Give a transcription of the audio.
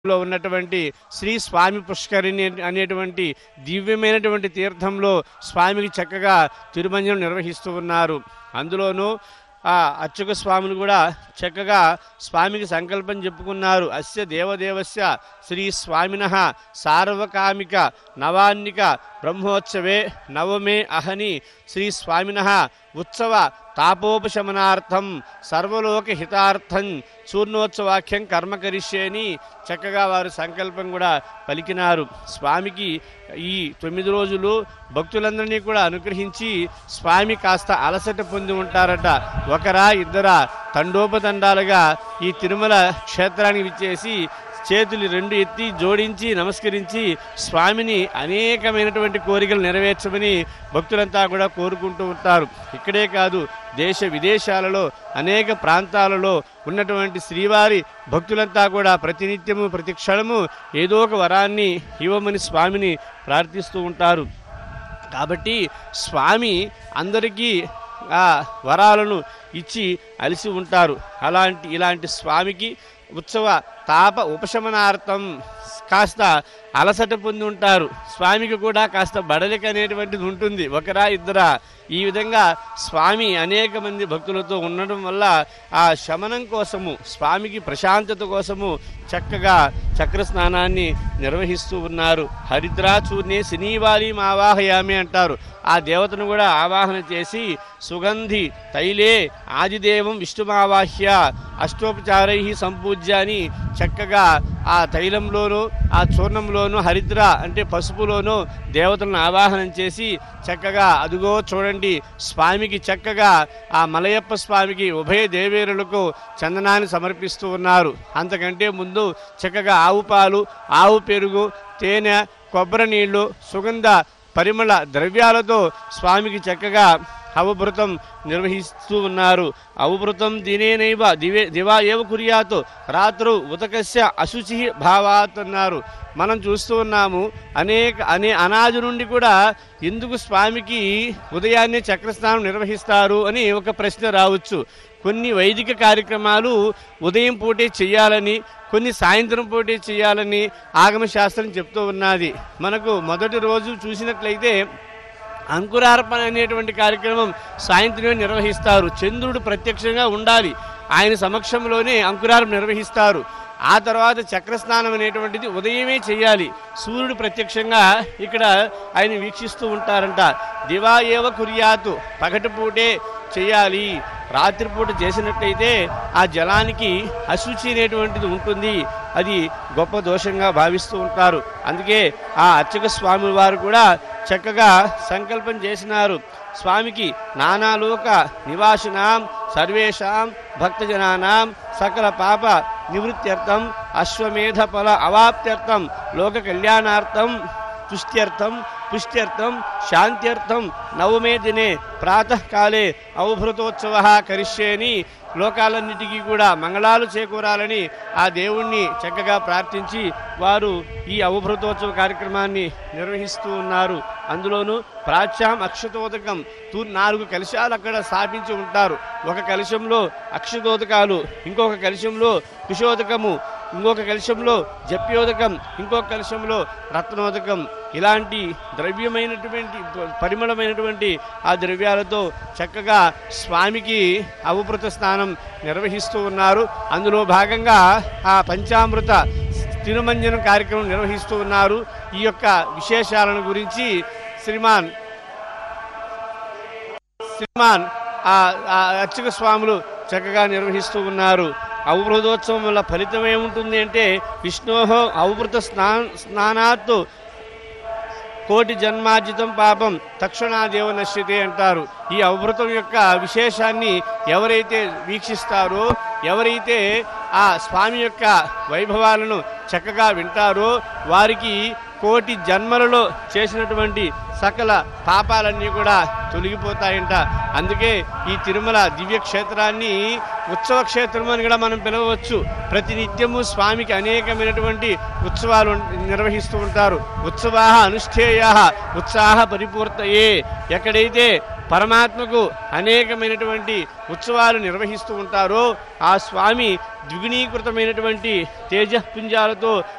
లో ఉన్నటువంటి శ్రీ స్వామి పుష్కరిణి అనేటువంటి దివ్యమైనటువంటి తీర్థంలో స్వామికి చక్కగా తిరుమంజనం నిర్వహిస్తూ ఉన్నారు అందులోనూ ఆ అర్చక స్వాములు కూడా చక్కగా స్వామికి సంకల్పం చెప్పుకున్నారు అస్య దేవదేవస్య శ్రీ స్వామిన సార్వకామిక నవాన్నిక బ్రహ్మోత్సవే నవమే అహని శ్రీ స్వామిన ఉత్సవ తాపోపశమనార్థం సర్వలోక హితార్థం చూర్ణోత్సవాఖ్యం కర్మ కరిష్యేని చక్కగా వారు సంకల్పం కూడా పలికినారు స్వామికి ఈ తొమ్మిది రోజులు భక్తులందరినీ కూడా అనుగ్రహించి స్వామి కాస్త అలసట పొంది ఉంటారట ఒకరా ఇద్దరా తండోపతండాలుగా ఈ తిరుమల క్షేత్రానికి విచ్చేసి చేతులు రెండు ఎత్తి జోడించి నమస్కరించి స్వామిని అనేకమైనటువంటి కోరికలు నెరవేర్చమని భక్తులంతా కూడా కోరుకుంటూ ఉంటారు ఇక్కడే కాదు దేశ విదేశాలలో అనేక ప్రాంతాలలో ఉన్నటువంటి శ్రీవారి భక్తులంతా కూడా ప్రతినిత్యము ప్రతి క్షణము ఏదో ఒక వరాన్ని ఇవ్వమని స్వామిని ప్రార్థిస్తూ ఉంటారు కాబట్టి స్వామి అందరికీ ఆ వరాలను ఇచ్చి అలిసి ఉంటారు అలాంటి ఇలాంటి స్వామికి ఉత్సవ తాప ఉపశమనార్థం కాస్త అలసట పొంది ఉంటారు స్వామికి కూడా కాస్త బడలిక అనేటువంటిది ఉంటుంది ఒకరా ఇద్దరా ఈ విధంగా స్వామి అనేక మంది భక్తులతో ఉండడం వల్ల ఆ శమనం కోసము స్వామికి ప్రశాంతత కోసము చక్కగా చక్ర స్నానాన్ని నిర్వహిస్తూ ఉన్నారు హరిద్రాచూర్ణే శనివాలి ఆవాహయామి అంటారు ఆ దేవతను కూడా ఆవాహన చేసి సుగంధి తైలే ఆదిదేవం విష్ణుమావాహ్య అష్టోపచారై సంపూజ్య అని చక్కగా ఆ తైలంలోనూ ఆ చూర్ణంలోనూ హరిద్ర అంటే పసుపులోనూ దేవతలను ఆవాహనం చేసి చక్కగా అదుగో చూడండి స్వామికి చక్కగా ఆ మలయప్ప స్వామికి ఉభయ దేవేరులకు చందనాన్ని సమర్పిస్తూ ఉన్నారు అంతకంటే ముందు చక్కగా ఆవు పాలు ఆవు పెరుగు తేనె కొబ్బరి నీళ్లు సుగంధ పరిమళ ద్రవ్యాలతో స్వామికి చక్కగా అవభృతం నిర్వహిస్తూ ఉన్నారు అవభృతం దినేనైవ దివే దివా ఏవ కుర్యాత్ రాత్రు ఉతకస్య అశుచి భావాత్ అన్నారు మనం చూస్తూ ఉన్నాము అనేక అనే అనాజు నుండి కూడా ఎందుకు స్వామికి ఉదయాన్నే చక్రస్నానం నిర్వహిస్తారు అని ఒక ప్రశ్న రావచ్చు కొన్ని వైదిక కార్యక్రమాలు ఉదయం పూటే చేయాలని కొన్ని సాయంత్రం పూటే చేయాలని ఆగమ శాస్త్రం చెప్తూ ఉన్నది మనకు మొదటి రోజు చూసినట్లయితే అంకురార్పణ అనేటువంటి కార్యక్రమం సాయంత్రమే నిర్వహిస్తారు చంద్రుడు ప్రత్యక్షంగా ఉండాలి ఆయన సమక్షంలోనే అంకురార్పణ నిర్వహిస్తారు ఆ తర్వాత చక్రస్నానం అనేటువంటిది ఉదయమే చేయాలి సూర్యుడు ప్రత్యక్షంగా ఇక్కడ ఆయన వీక్షిస్తూ ఉంటారంట దివా ఏవ కుర్యాతు పగటిపూటే చేయాలి రాత్రిపూట చేసినట్టయితే ఆ జలానికి అశుచి అనేటువంటిది ఉంటుంది అది గొప్ప దోషంగా భావిస్తూ ఉంటారు అందుకే ఆ అర్చక స్వామి వారు కూడా చక్కగా సంకల్పం చేసినారు స్వామికి నానాలోక నివాసినాం సర్వేషాం భక్తజనానాం సకల పాప నివృత్త్యర్థం అశ్వమేధ ఫల అవాప్త్యర్థం లోక కళ్యాణార్థం తుష్ట్యర్థం పుష్ట్యర్థం శాంత్యర్థం నవమే దినే ప్రాతకాలే అవభృతోత్సవ కరిష్యేని లోకాలన్నిటికీ కూడా మంగళాలు చేకూరాలని ఆ దేవుణ్ణి చక్కగా ప్రార్థించి వారు ఈ అవభృతోత్సవ కార్యక్రమాన్ని నిర్వహిస్తూ ఉన్నారు అందులోనూ ప్రాచ్యాం అక్షతోదకం తూ నాలుగు కలశాలు అక్కడ స్థాపించి ఉంటారు ఒక కలశంలో అక్షతోదకాలు ఇంకొక కలశంలో కుశోదకము ఇంకొక కలశంలో జప్యోదకం ఇంకొక కలశంలో రత్నోదకం ఇలాంటి ద్రవ్యమైనటువంటి పరిమళమైనటువంటి ఆ ద్రవ్యాలతో చక్కగా స్వామికి అవభృత స్నానం నిర్వహిస్తూ ఉన్నారు అందులో భాగంగా ఆ పంచామృత తిరుమంజనం కార్యక్రమం నిర్వహిస్తూ ఉన్నారు ఈ యొక్క విశేషాలను గురించి శ్రీమాన్ శ్రీమాన్ ఆ ఆ అర్చక స్వాములు చక్కగా నిర్వహిస్తూ ఉన్నారు అవభృతోత్సవం వల్ల ఫలితం ఏముంటుంది అంటే విష్ణోహో అవభృత స్నా స్నానాత్ కోటి జన్మార్జితం పాపం తక్షణాదేవ నశ్యతే అంటారు ఈ అవభృతం యొక్క విశేషాన్ని ఎవరైతే వీక్షిస్తారో ఎవరైతే ఆ స్వామి యొక్క వైభవాలను చక్కగా వింటారో వారికి కోటి జన్మలలో చేసినటువంటి సకల పాపాలన్నీ కూడా తొలగిపోతాయంట అందుకే ఈ తిరుమల దివ్య క్షేత్రాన్ని ఉత్సవ క్షేత్రం అని కూడా మనం పిలవవచ్చు ప్రతి నిత్యము స్వామికి అనేకమైనటువంటి ఉత్సవాలు నిర్వహిస్తూ ఉంటారు ఉత్సవా అనుష్ఠేయ ఉత్సాహ పరిపూర్తయే ఎక్కడైతే పరమాత్మకు అనేకమైనటువంటి ఉత్సవాలు నిర్వహిస్తూ ఉంటారో ఆ స్వామి ద్విగుణీకృతమైనటువంటి తేజపుంజాలతో